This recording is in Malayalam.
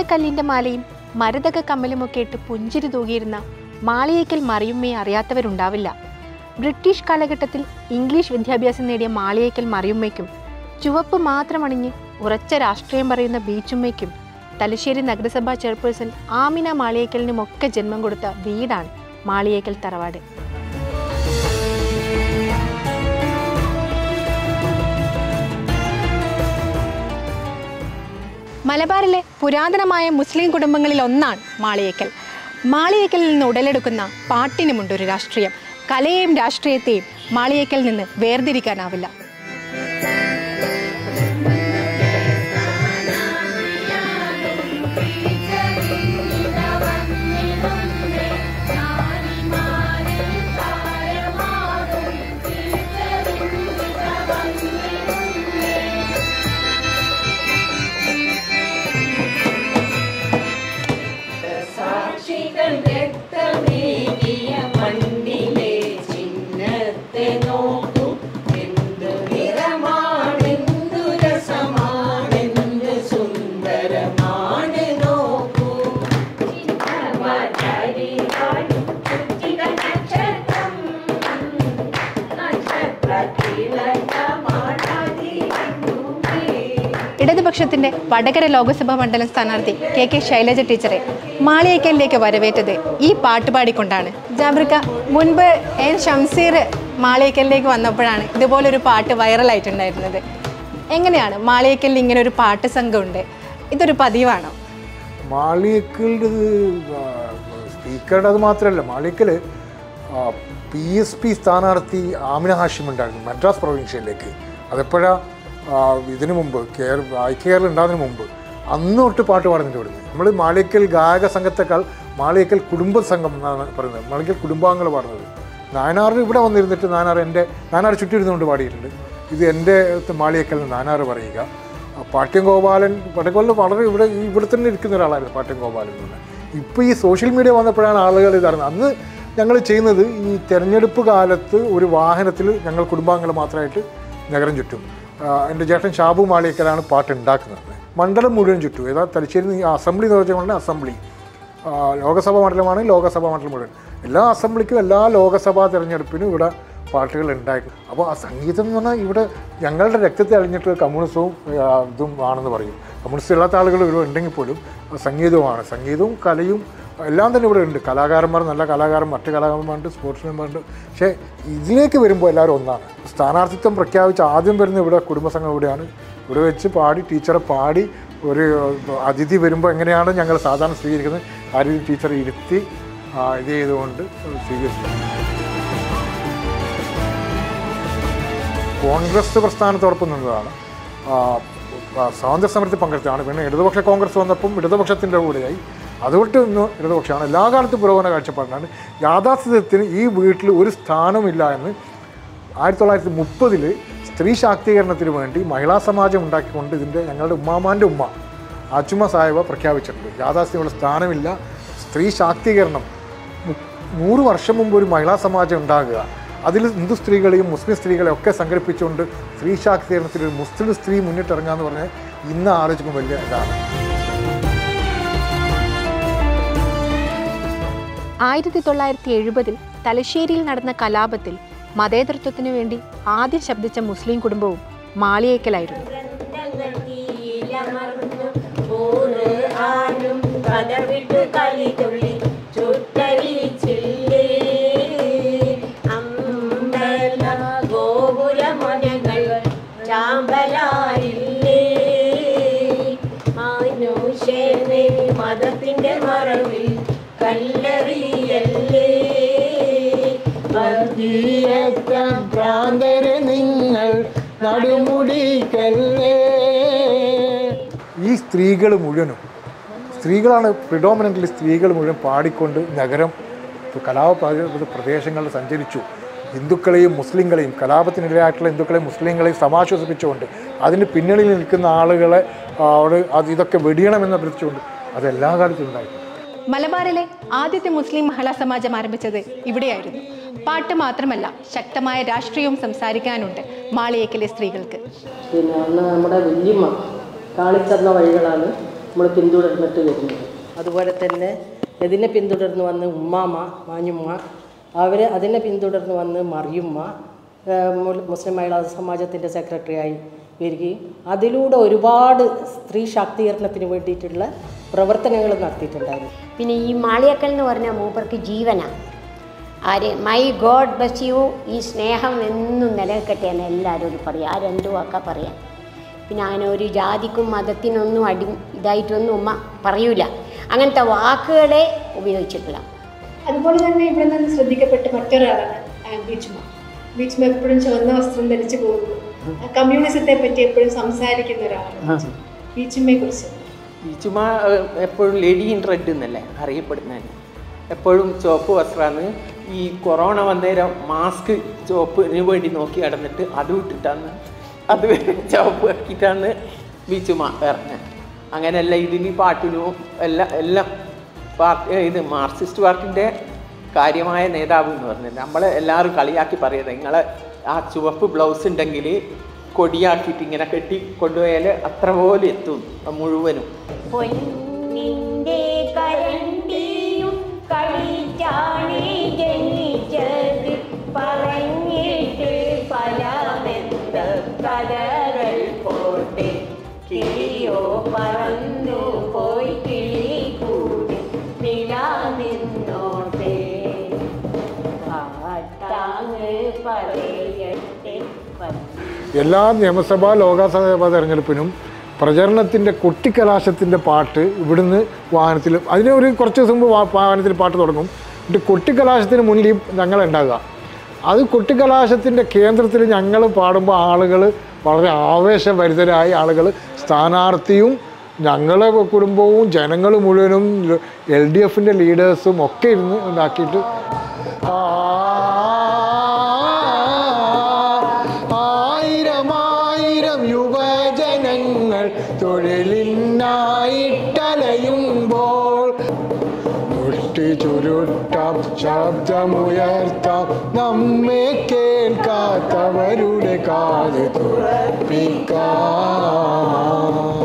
കല്ലിന്റെ മാലയും മരതക കമ്മലുമൊക്കെ ഇട്ട് പുഞ്ചിരി തൂകിയിരുന്ന മാളിയേക്കൽ മറിയുമ്മയെ അറിയാത്തവരുണ്ടാവില്ല ബ്രിട്ടീഷ് കാലഘട്ടത്തിൽ ഇംഗ്ലീഷ് വിദ്യാഭ്യാസം നേടിയ മാളിയേക്കൽ മറിയുമ്മയ്ക്കും ചുവപ്പ് മാത്രമണിഞ്ഞ് ഉറച്ച രാഷ്ട്രീയം പറയുന്ന ബീച്ചുമ്മയ്ക്കും തലശ്ശേരി നഗരസഭാ ചെയർപേഴ്സൺ ആമിന മാളിയേക്കലിനുമൊക്കെ ജന്മം കൊടുത്ത വീടാണ് മാളിയേക്കൽ തറവാട് മലബാറിലെ പുരാതനമായ മുസ്ലിം കുടുംബങ്ങളിൽ ഒന്നാണ് മാളിയേക്കൽ മാളിയേക്കലിൽ നിന്ന് ഉടലെടുക്കുന്ന പാട്ടിനുമുണ്ടൊരു രാഷ്ട്രീയം കലയെയും രാഷ്ട്രീയത്തെയും മാളിയേക്കൽ നിന്ന് വേർതിരിക്കാനാവില്ല സാക്ഷികൾ രക്തമേകിയ മണ്ണിലെ ചിഹ്നത്തെ നോക്കൂ എന്തു നിറമാണെന്തു രസമാണെന്തു സുന്ദരമാണ് നോക്കൂ ചിഹ്നമാചാരികളും ചുറ്റിക നക്ഷത്രം നക്ഷത്രത്തിലകമാണതിരുന്നേ ഇടതുപക്ഷത്തിന്റെ വടകര ലോക്സഭാ മണ്ഡലം സ്ഥാനാർത്ഥി കെ കെ ശൈലജ ടീച്ചറെ മാളിയേക്കലിലേക്ക് വരവേറ്റത് ഈ പാട്ട് പാടിക്കൊണ്ടാണ് ജാബ്രിക്ക മുൻപ് എൻ ഷംസീർ മാളിയേക്കലിലേക്ക് വന്നപ്പോഴാണ് ഇതുപോലൊരു പാട്ട് വൈറലായിട്ടുണ്ടായിരുന്നത് എങ്ങനെയാണ് മാളിയേക്കലിൽ ഇങ്ങനെ ഒരു പാട്ട് സംഘമുണ്ട് ഇതൊരു പതിവാണോ മാളിയക്കലിൻ്റെ സ്പീക്കറുടെ അത് മാത്രമല്ല മാളിയക്കൽ പി എസ് പി സ്ഥാനാർത്ഥി ആമിന ഹാഷിം ഉണ്ടായിരുന്നു മദ്രാസ് പ്രൊവിൻഷ്യയിലേക്ക് അതെപ്പോഴാ ഇതിനു മുമ്പ് കേരള ഐക്യ ഉണ്ടാകുന്നതിന് മുമ്പ് അന്ന് തൊട്ട് പാട്ട് പാടുന്നുണ്ട് ഇവിടുന്ന് നമ്മൾ മാളിയക്കൽ ഗായക സംഘത്തെക്കാൾ മാളിയക്കൽ കുടുംബ സംഘം എന്നാണ് പറയുന്നത് മാളിയക്കൽ കുടുംബാംഗങ്ങൾ പാടുന്നത് നായനാർ ഇവിടെ വന്നിരുന്നിട്ട് നായനാർ എൻ്റെ നായനാർ ചുറ്റിരുന്നുകൊണ്ട് പാടിയിട്ടുണ്ട് ഇത് എൻ്റെ മാളിയക്കൽ നായനാർ പറയുക ആ പാട്യം ഗോപാലൻ പടക്കൊല്ലം വളരെ ഇവിടെ ഇവിടെ തന്നെ ഇരിക്കുന്ന ഒരാളായിരുന്നു പാട്യം ഗോപാലൻ എന്ന് ഇപ്പോൾ ഈ സോഷ്യൽ മീഡിയ വന്നപ്പോഴാണ് ആളുകൾ ഇതറിഞ്ഞത് അന്ന് ഞങ്ങൾ ചെയ്യുന്നത് ഈ തെരഞ്ഞെടുപ്പ് കാലത്ത് ഒരു വാഹനത്തിൽ ഞങ്ങൾ കുടുംബാംഗങ്ങൾ മാത്രമായിട്ട് നഗരം ചുറ്റും ആ, എൻ്റെ ചേട്ടൻ ഷാബു മാളിയക്കലാണ് പാട്ട് ഉണ്ടാക്കുന്നത് മണ്ഡലം മുഴുവൻ ചുറ്റും ഏതാ തലശ്ശേരി ഈ അസംബ്ലി നിയോജകങ്ങളുടെ അസംബ്ലി ആ, ലോകസഭാ മണ്ഡലമാണ് ലോകസഭാ മണ്ഡലം മുഴുവൻ എല്ലാ അസംബ്ലിക്കും എല്ലാ ലോകസഭാ തെരഞ്ഞെടുപ്പിനും ഇവിടെ പാട്ടുകൾ ഉണ്ടായിരുന്നു അപ്പോൾ ആ സംഗീതം എന്ന് പറഞ്ഞാൽ ഇവിടെ ഞങ്ങളുടെ രക്തത്തെ അഴിഞ്ഞിട്ട് കമ്മ്യൂണിസവും ആ, ഇതും ആണെന്ന് പറയും കമ്മ്യൂണിസ്റ്റ് ഇല്ലാത്ത ആളുകൾ ഇവിടെ ഉണ്ടെങ്കിൽ പോലും ആ സംഗീതവുമാണ് സംഗീതവും കലയും എല്ലാം തന്നെ ഇവിടെ ഉണ്ട് കലാകാരന്മാർ നല്ല കലാകാരൻ മറ്റ് കലാകാരന്മാരുണ്ട് സ്പോർട്സ്മാൻമാരുണ്ട് പക്ഷേ ഇതിലേക്ക് വരുമ്പോൾ എല്ലാവരും ഒന്നാണ് സ്ഥാനാർത്ഥിത്വം പ്രഖ്യാപിച്ച് ആദ്യം വരുന്ന ഇവിടെ കുടുംബസംഘം ഇവിടെയാണ് ഇവിടെ വെച്ച് പാടി ടീച്ചറെ പാടി ഒരു അതിഥി വരുമ്പോൾ എങ്ങനെയാണ് ഞങ്ങൾ സാധാരണ സ്വീകരിക്കുന്നത് ആ രീതി ടീച്ചറെ ഇരുത്തി ആ, ഇത് ചെയ്തുകൊണ്ട് സ്വീകരിച്ചു കോൺഗ്രസ് പ്രസ്ഥാനത്തോടൊപ്പം നിന്നതാണ് ആ, ആ, സ്വാതന്ത്ര്യ സമരത്തിൽ പങ്കെടുത്തതാണ് പിന്നെ ഇടതുപക്ഷ കോൺഗ്രസ് വന്നപ്പം ഇടതുപക്ഷത്തിൻ്റെ കൂടെയായി അതുകൊണ്ട് ഇന്ന് ഇടതുപക്ഷമാണ് എല്ലാ കാലത്തും പുരോഗമന കാഴ്ചപ്പാടിനാണ് യാഥാസ്ഥിത്യത്തിന് ഈ വീട്ടിൽ ഒരു സ്ഥാനമില്ല എന്ന് ആയിരത്തി തൊള്ളായിരത്തി മുപ്പതിൽ സ്ത്രീ ശാക്തീകരണത്തിന് വേണ്ടി മഹിളാ സമാജം ഉണ്ടാക്കിക്കൊണ്ട് ഇതിൻ്റെ ഞങ്ങളുടെ ഉമ്മാമാൻ്റെ ഉമ്മ ആച്ചുമ്മ സാഹിബ പ്രഖ്യാപിച്ചിട്ടുണ്ട് യാഥാസ്ഥിതിയുള്ള സ്ഥാനമില്ല സ്ത്രീ ശാക്തീകരണം മു- നൂറ് വർഷം മുമ്പ് ഒരു മഹിളാ സമാജം ഉണ്ടാകുക അതിൽ ഹിന്ദു സ്ത്രീകളെയും മുസ്ലിം സ്ത്രീകളെയും ഒക്കെ സംഘടിപ്പിച്ചുകൊണ്ട് സ്ത്രീ ശാക്തീകരണത്തിൽ ഒരു മുസ്ലിം സ്ത്രീ മുന്നിട്ടിറങ്ങുക എന്ന് പറഞ്ഞാൽ ഇന്ന് ആലോചിക്കുമ്പോൾ വലിയ ഇതാണ് ആയിരത്തി തൊള്ളായിരത്തി എഴുപതിൽ തലശ്ശേരിയിൽ നടന്ന കലാപത്തിൽ മതേതരത്വത്തിനു വേണ്ടി ആദ്യം ശബ്ദിച്ച മുസ്ലിം കുടുംബവും മാളിയേക്കലായിരുന്നു ആനും കഥവിട്ട് കളി തുള്ളി ചുട്ടരിച്ചില്ലേ അമ്പല ഗോപുരമനകൾ ചാമ്പലായില്ലേ മനുഷ്യനെ മതത്തിന്റെ മറവിൽ കല്ലെറിയല്ലേ വർഗീയത്വം ഭ്രാന്തരെ നിങ്ങൾ നടുമുടിക്കല്ലേ ഈ സ്ത്രീകൾ മുഴുവനും സ്ത്രീകളാണ് പ്രിഡോമിനൻ്റ്ലി സ്ത്രീകൾ മുഴുവൻ പാടിക്കൊണ്ട് നഗരം കലാപ പ്ര- പ്രദേശങ്ങളിൽ സഞ്ചരിച്ചു ഹിന്ദുക്കളെയും മുസ്ലിങ്ങളെയും കലാപത്തിനെതിരായിട്ടുള്ള ഹിന്ദുക്കളെയും മുസ്ലിങ്ങളെയും സമാശ്വസിപ്പിച്ചുകൊണ്ട് അതിന് പിന്നണിയിൽ നിൽക്കുന്ന ആളുകളെ ആ, അവിടെ അത് ഇതൊക്കെ വെടിയണമെന്ന് അഭ്യർത്ഥിച്ചുകൊണ്ട് അത് എല്ലാ കാലത്തും ഉണ്ടായി മലബാറിലെ ആദ്യത്തെ മുസ്ലിം മഹിളാ സമാജം ആരംഭിച്ചത് ഇവിടെയായിരുന്നു പാട്ട് മാത്രമല്ല ശക്തമായ രാഷ്ട്രീയവും സംസാരിക്കാനുണ്ട് മാളിയേക്കലെ സ്ത്രീകൾക്ക് പിന്നെ അന്ന് നമ്മുടെ വല്യമ്മ കാണിച്ചെന്ന വഴികളാണ് നമ്മൾ പിന്തുടർന്നിട്ട് വരുന്നത് അതുപോലെ തന്നെ ഇതിനെ പിന്തുടർന്ന് വന്ന് ഉമ്മാമ മാഞ്ഞുമ്മ അവർ അതിനെ പിന്തുടർന്ന് വന്ന് മറിയുമ്മ ഏഹ് മു- മുസ്ലിം മഹിളാ സമാജത്തിൻ്റെ സെക്രട്ടറിയായി വരികയും അതിലൂടെ ഒരുപാട് സ്ത്രീ ശാക്തീകരണത്തിന് വേണ്ടിയിട്ടുള്ള പ്രവർത്തനങ്ങൾ നടത്തിയിട്ടുണ്ടായിരുന്നു പിന്നെ ഈ മാളിയക്കൽ എന്ന് പറഞ്ഞ മൂപ്പർക്ക് ജീവനാണ് ആര് മൈ ഗോഡ് ബ്ലസ് യു ഈ സ്നേഹം എന്നും നിലനിൽക്കട്ടെ എന്ന് എല്ലാവരോടും പറയും ആ രണ്ടു വാക്ക പറയാം പിന്നെ അങ്ങനെ ഒരു ജാതിക്കും മതത്തിനൊന്നും അടി ഇതായിട്ടൊന്നും ഉമ്മ പറയൂല അങ്ങനത്തെ വാക്കുകളെ ഉപയോഗിച്ചിട്ടില്ല അതുപോലെ തന്നെ ഇവിടെ നിന്ന് ശ്രദ്ധിക്കപ്പെട്ട മറ്റൊരാളാണ് ആ, ബീച്ചുമ ബീച്ചുമ എപ്പോഴും ചുവന്ന വസ്ത്രം ധരിച്ചു പോകുന്നു ആ, കമ്മ്യൂണിസത്തെ പറ്റി എപ്പോഴും സംസാരിക്കുന്ന ഒരാളാണ് ബീച്ചുമയെ കുറിച്ച് ഈ ചുമ്മാ ഏഹ്, എപ്പോഴും ലേഡി ഇൻ റെഡ് എന്നല്ലേ അറിയപ്പെടുന്നത് എപ്പോഴും ചുവപ്പ് വസ്ത്രമാണ് ഈ കൊറോണ വന്നേരം മാസ്ക് ചുവപ്പിന് വേണ്ടി നോക്കി നടന്നിട്ട് അത് വിട്ടിട്ടാണ് അത് ചുവപ്പ് ആക്കിയിട്ടാണ് ബീച്ചുമ ഇറങ്ങുന്നത് അങ്ങനെയല്ല ഇതിന് പാട്ടിനും എല്ലാം എല്ലാം പാർട്ടി ഇത് മാർക്സിസ്റ്റ് പാർട്ടിൻ്റെ കാര്യമായ നേതാവ് എന്ന് പറഞ്ഞത് നമ്മളെ എല്ലാവരും കളിയാക്കി പറയുന്നത് നിങ്ങളെ ആ ചുവപ്പ് ബ്ലൗസ് ഉണ്ടെങ്കിൽ കൊടിയാക്കിയിട്ട് ഇങ്ങനെ കെട്ടി കൊണ്ടുപോയാൽ അത്ര പോലെ എത്തും മുഴുവനും പൊന്നിൻ്റെ കരണ്ടിയും കളിച്ചാണി ജനിച്ചത് പറഞ്ഞിട്ട് ഫലമെന്ത കലകൾ പോട്ടെ കിളിയോ പറന്നു പോയി കിളി കൂടി നില നിന്നോട്ടെ പാട്ടാങ്ങ് പറയട്ടെ പറ എല്ലാ നിയമസഭാ ലോകസഭാ തെരഞ്ഞെടുപ്പിനും പ്രചരണത്തിൻ്റെ കൊട്ടിക്കലാശത്തിൻ്റെ പാട്ട് ഇവിടുന്ന് വാഹനത്തിൽ അതിന് ഒരു കുറച്ച് ദിവസം മുമ്പ് വാ- വാഹനത്തിൽ പാട്ട് തുടങ്ങും എന്നിട്ട് കൊട്ടിക്കലാശത്തിന് മുന്നിൽ ഞങ്ങൾ ഉണ്ടാകുക അത് കൊട്ടിക്കലാശത്തിൻ്റെ കേന്ദ്രത്തിൽ ഞങ്ങൾ പാടുമ്പോൾ ആളുകൾ വളരെ ആവേശഭരിതരായി ആളുകൾ സ്ഥാനാർത്ഥിയും ഞങ്ങളെ കുടുംബവും ജനങ്ങൾ മുഴുവനും എൽ ഡി എഫിൻ്റെ ലീഡേഴ്സും ഒക്കെ ഇരുന്ന് ഉണ്ടാക്കിയിട്ട് ആയിരമായിരം യുവജനങ്ങൾ തൊഴിലിനായിട്ടലയുമ്പോൾ മുട്ടി ചുരുട്ടാം ശബ്ദമുയർത്താം നമ്മെ കേൾക്കാത്തവരുടെ കാത് തുറപ്പിക്കാം